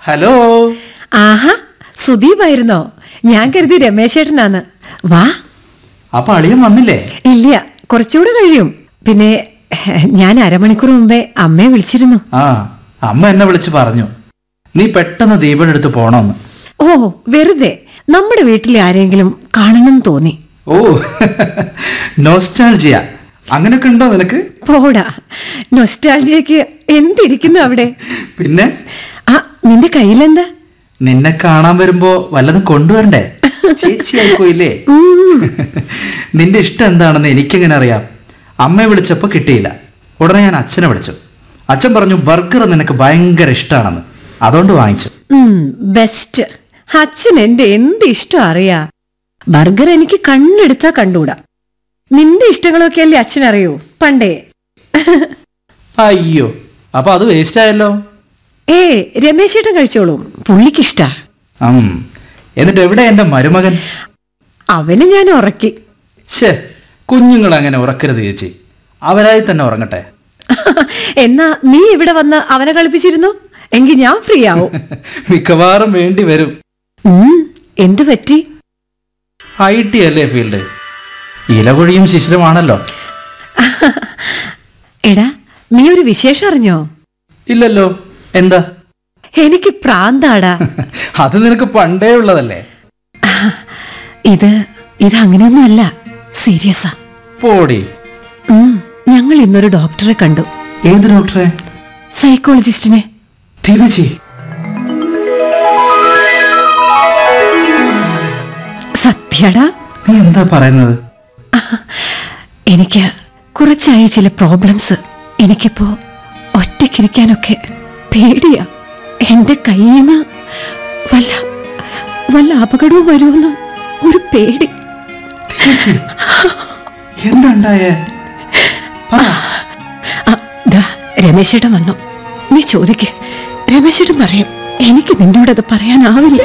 Hello ആഹാ സുദീപായിരുന്നോ ഞാൻ കരുതി രമേശേട്ടനാന്ന് വാ അപ്പൊ അളിയൻ വന്നില്ലേ ഇല്ല കുറച്ചുകൂടെ കഴിയും പിന്നെ ഞാൻ അരമണിക്കൂർ മുമ്പേ അമ്മയെ വിളിച്ചിരുന്നു ആ അമ്മ എന്നെ വിളിച്ച് പറഞ്ഞു നീ പെട്ടെന്ന് ദീപയുടെ അടുത്ത് പോണോന്ന് ഓ വെറുതെ നമ്മുടെ വീട്ടിലെ ആരെങ്കിലും കാണണം തോന്നി ഓ നോസ്റ്റാൾജിയ അങ്ങനെയൊക്കെ ഉണ്ടോ നിനക്ക് പോടാ നൊസ്റ്റാൾജിയക്ക് എന്തിരിക്കുന്നു അവിടെ പിന്നെ ആ നിന്റെ കയ്യിലെന്താ നിന്നെ കാണാൻ വരുമ്പോ വല്ലതും കൊണ്ടുവരണ്ടേ ചേച്ചി ആയിപ്പോയില്ലേ നിന്റെ ഇഷ്ടം എന്താണെന്ന് എനിക്കെങ്ങനെ അറിയാം അമ്മയെ വിളിച്ചപ്പോ കിട്ടിയില്ല ഉടനെ ഞാൻ അച്ഛനെ വിളിച്ചു അച്ഛൻ പറഞ്ഞു ബർഗർ നിനക്ക് ഭയങ്കര ഇഷ്ടമാണെന്ന് അതുകൊണ്ട് വാങ്ങിച്ചു ബെസ്റ്റ് അച്ഛൻ എന്റെ എന്ത് ഇഷ്ടം അറിയാ ബർഗർ എനിക്ക് കണ്ണെടുത്താ കണ്ടൂടാ നിന്റെ ഇഷ്ടങ്ങളൊക്കെ അല്ലേ അച്ഛൻ അറിയൂ പണ്ടേ അയ്യോ അപ്പൊ അത് വേസ്റ്റ് ആയല്ലോ ഏ രമേശേട്ടൻ കഴിച്ചോളും പുള്ളിക്കിഷ്ടാ ഉം. എന്നിട്ട് എവിടെ എന്റെ മരുമകൻ അവന് ഞാൻ ഉറക്കി ശേ കുഞ്ഞുങ്ങൾ അങ്ങനെ ഉറക്കരുത് ചേച്ചി അവരായി തന്നെ ഉറങ്ങട്ടെ എന്നാ നീ ഇവിടെ വന്ന് അവനെ കളിപ്പിച്ചിരുന്നു എങ്കിൽ ഞാൻ ഫ്രീ ആവും മിക്കവാറും വേണ്ടി വരും ഉം, എന്ത് പറ്റി ഐ ടി അല്ലേ ഫീൽഡ് ഇലകൊഴിയും ശിശിരമാണല്ലോ എടാ നീ ഒരു വിശേഷം അറിഞ്ഞോ ഇല്ലല്ലോ എന്താ എനിക്ക് പ്രാന്താടാ അത് നിനക്ക് പണ്ടേ ഉള്ളതല്ലേ ഇത് ഇത് അങ്ങനെയൊന്നും അല്ല സീരിയസാ പോടി ഉം, ഞങ്ങൾ ഇന്നൊരു ഡോക്ടറെ കണ്ടു ഏത് ഡോക്ടറെ സൈക്കോളജിസ്റ്റിനെ തിരുചി സത്യടാ നീ എന്താ പറയുന്നത് എനിക്ക് കുറച്ചായി ചില പ്രോബ്ലംസ് എനിക്കിപ്പോ ഒറ്റയ്ക്കിരിക്കാനൊക്കെ പേടിയാ എന്റെ കയ്യിൽ നിന്ന് വല്ല വല്ല അപകടവും വരുമെന്ന് ഒരു പേടി തിരുചി എന്താ ഉണ്ടായേ പറ ആ, ദാ രമേശേട്ടൻ വന്നു നീ ചോദിക്ക് രമേശേട്ടൻ പറയും എനിക്ക് നിന്നോടത് പറയാനാവില്ല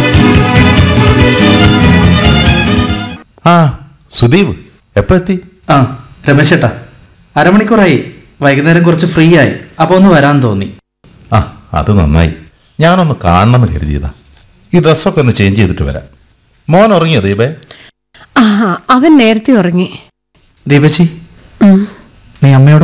ആ സുദീപ് എപ്പോ എത്തി ആ രമേശേട്ടാ അരമണിക്കൂറായി വൈകുന്നേരം കുറച്ച് ഫ്രീ ആയി അപ്പൊ ഒന്ന് വരാൻ തോന്നി ആ അത് നന്നായി ഞാനൊന്ന് കാണണമെന്ന് കരുതിയതാ ഈ ഡ്രസ്സൊക്കെ ഒന്ന് ചേഞ്ച് ചെയ്തിട്ട് വരാം മോൻ ഉറങ്ങിയോ ദീപേ ആ അവൻ നേരത്തെ ഉറങ്ങി ദീപച്ചി ഉം. നീ അമ്മയോട്